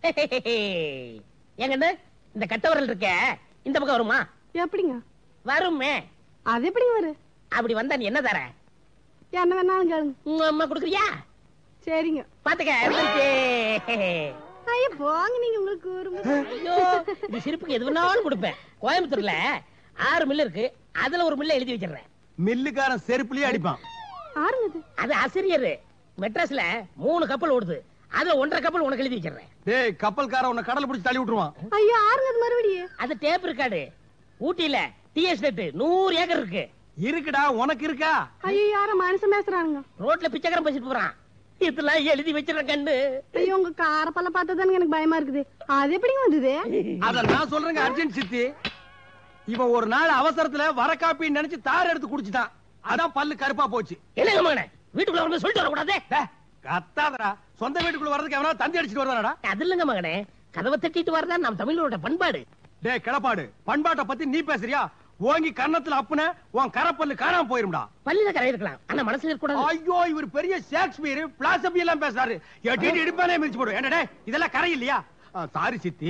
எங்கன்னு இந்த கட்டவரல் இருக்க இந்த பக்கம் வருமா எப்படிங்க வருமே அது எப்படிங்க வரு அப்படி வந்தா நீ என்ன தர என்ன வேணாலும் கேளுங்க உங்க அம்மா கொடுக்குறியா சரிங்க பாத்துக்க வந்துருச்சு. ஐயா போங்க நீங்க உங்களுக்கு ஒரு ஐயோ இது சிரிப்புக்கு எது வேணாலும் கொடுப்பேன் கோயம்புத்தூர்ல ஆறு மில்லு இருக்கு அதுல ஒரு மில்ல எழுதி வச்சிடுறேன் மில்லுக்காரன் செருப்புலயே அடிப்பான் ஆறுங்க அது அது ஆசிரியர் மெட்ராஸ்ல மூணு கப்பல் ஓடுது அதுல ஒன்றரை கப்பல் உனக்கு எழுதி வச்சிடுறேன் டேய் கப்பல்காரன் உன்னை கடல் பிடிச்சி தள்ளி விட்டுருவான் ஐயோ ஆறுங்க அது மறுபடியும் அது டேப் இருக்காடு ஊட்டியில டி எஸ்டேட் நூறு ஏக்கர் இருக்கு இருக்குடா உனக்கு இருக்கா ஐயோ யார மனுஷன் பேசுறானுங்க ரோட்ல பிச்சைக்காரன் பேசிட்டு போறான் இதெல்லாம் எழுதி வச்சிடறேன் கண்ணு ஐயோ உங்க காரப்பல்ல பார்த்ததானுங்க எனக்கு பயமா இருக்குது அது எப்படிங்க வந்தது அத நான் சொல்றேங்க அர்ஜென்ட் சித்தி இவன் ஒரு நாள் அவசரத்துல வர காப்பின்னு நினைச்சு தார் எடுத்து குடிச்சிட்டான் அதான் பல்லு கருப்பா போச்சு என்னங்க மகனே வீட்டுக்குள்ள வந்து சொல்லிட்டு வரக்கூடாதே டேய், கத்தாதடா சொந்த வீட்டுக்குள்ள வர்றதுக்கு எவனா தந்தி அடிச்சிட்டு வருவானடா அது இல்லைங்க மகனே கதவை தட்டிட்டு வரதா நம் தமிழரோட பண்பாடு டேய் கிளப்பாடு பண்பாட்டை பத்தி நீ பேசுறியா ஓங்கி கன்னத்துல அப்புன உன் கரப்பல்லு காணாம போயிரும்டா பள்ளியில கரை இருக்கலாம் ஆனா மனசுல இருக்கக்கூடாது ஐயோ இவர் பெரிய ஷேக்ஸ்பியர் பிலாசபி எல்லாம் பேசுறாரு எட்டிட்டு இடுப்பானே மிதிச்சு போடும் என்னடே இதெல்லாம் கரை இல்லையா சாரி சித்தி